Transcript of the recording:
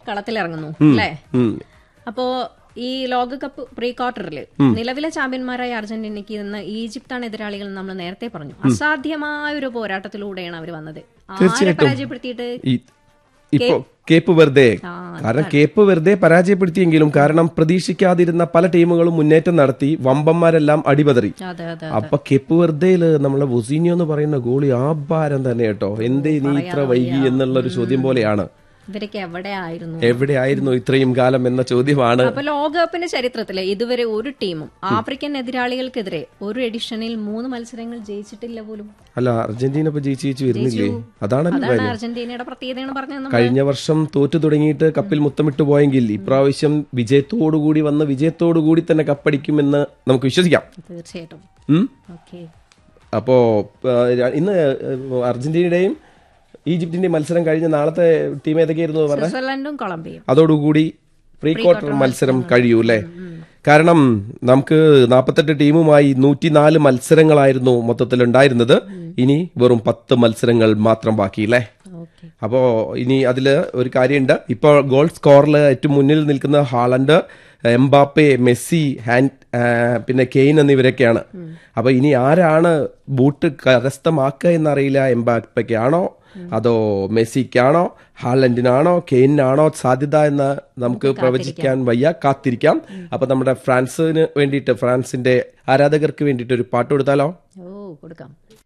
കളത്തിലിറങ്ങുന്നു അല്ലേ ഉം. അപ്പോ ഈ ലോകകപ്പ് പ്രീ ക്വാർട്ടറിൽ നിലവിലെ ചാമ്പ്യന്മാരായ അർജന്റീനയ്ക്ക് ഇന്ന് ഈജിപ്താണ് എതിരാളികൾ എന്ന് നമ്മൾ നേരത്തെ പറഞ്ഞു അസാധ്യമായ ഒരു പോരാട്ടത്തിലൂടെയാണ് അവർ വന്നത് ആരെ പരാജയപ്പെടുത്തിയിട്ട് ഈ- ഇപ്പൊ കേപ്പ് വെറുതെ ആ, കാരണം കേപ്പ് വെറുതെ പരാജയപ്പെടുത്തിയെങ്കിലും കാരണം പ്രതീക്ഷിക്കാതിരുന്ന പല ടീമുകളും മുന്നേറ്റം നടത്തി വമ്പന്മാരെല്ലാം അടിപതറി അതെ അതെ അപ്പൊ കെപ്പ് വെറുതെയില് നമ്മളെ വൊസീനിയോ എന്ന് പറയുന്ന ഗോളി ആ ഭാരം തന്നെ കേട്ടോ എന്തേ നീ ഇത്ര വൈകി എന്നുള്ള ഒരു ചോദ്യം പോലെയാണ് ഇവരൊക്കെ എവിടെയായിരുന്നു എവിടെയായിരുന്നു ഇത്രയും കാലം എന്ന ചോദ്യമാണ് അപ്പൊ ലോകകപ്പിന്റെ ചരിത്രത്തില് ഇതുവരെ ഒരു ടീമും ആഫ്രിക്കൻ എതിരാളികൾക്കെതിരെ ഒരു എഡിഷനിൽ മൂന്ന് മത്സരങ്ങൾ ജയിച്ചിട്ടില്ല പോലും അല്ല അർജന്റീന ഇപ്പൊ ജയിച്ചു ജയിച്ചു വരുന്നില്ലേ അതാണല്ലോ അതാണ് കാര്യം അർജന്റീനയാണ് പ്രത്യേകതയാണ് പറഞ്ഞത് നമ്മൾ. കഴിഞ്ഞ വർഷം തോറ്റു തുടങ്ങിയിട്ട് കപ്പിൽ മുത്തമിട്ട് പോയെങ്കിൽ ഇപ്രാവശ്യം വിജയത്തോടുകൂടി വന്ന് വിജയത്തോടുകൂടി തന്നെ കപ്പടിക്കുമെന്ന് നമുക്ക് വിശ്വസിക്കാം തീർച്ചയായിട്ടും ഉം? ഓക്കെ അപ്പോ ആ, ഇന്ന് അർജന്റീനയുടെയും ഈജിപ്തിന്റെയും മത്സരം കഴിഞ്ഞ നാളത്തെ ടീം ഏതൊക്കെയായിരുന്നു പറഞ്ഞത് സ്വിറ്റ്സർലൻഡും കൊളംബിയയും അതോടുകൂടി പ്രീ ക്വാർട്ടർ മത്സരം കഴിയൂ അല്ലേ കാരണം നമുക്ക് നാൽപ്പത്തെട്ട് ടീമുമായി നൂറ്റിനാല് മത്സരങ്ങളായിരുന്നു മൊത്തത്തിൽ ഉണ്ടായിരുന്നത് ഇനി വെറും പത്ത് മത്സരങ്ങൾ മാത്രം ബാക്കിയില്ലേ ഓക്കെ അപ്പോ ഇനി അതില് ഒരു കാര്യമുണ്ട് ഇപ്പോൾ ഗോൾ സ്കോറിൽ ഏറ്റവും മുന്നിൽ നിൽക്കുന്ന ഹാളണ്ട് എംബാപ്പെ മെസ്സി ഹാൻ ആ, പിന്നെ കെയ്ൻ എന്നിവരൊക്കെയാണ് അപ്പൊ ഇനി ആരാണ് ബൂട്ട് കരസ്ഥമാക്കുക എന്നറിയില്ല എംബാപ്പയ്ക്കാണോ അതോ മെസ്സിക്കാണോ ഹാലൻഡിനാണോ കെയ്നാണോ സാധ്യത എന്ന് നമുക്ക് പ്രവചിക്കാൻ വയ്യ കാത്തിരിക്കാം അപ്പൊ നമ്മുടെ ഫ്രാൻസിന് വേണ്ടിയിട്ട് ഫ്രാൻസിന്റെ ആരാധകർക്ക് വേണ്ടിയിട്ട് ഒരു പാട്ട് കൊടുത്താലോ ഓ കൊടുക്കാം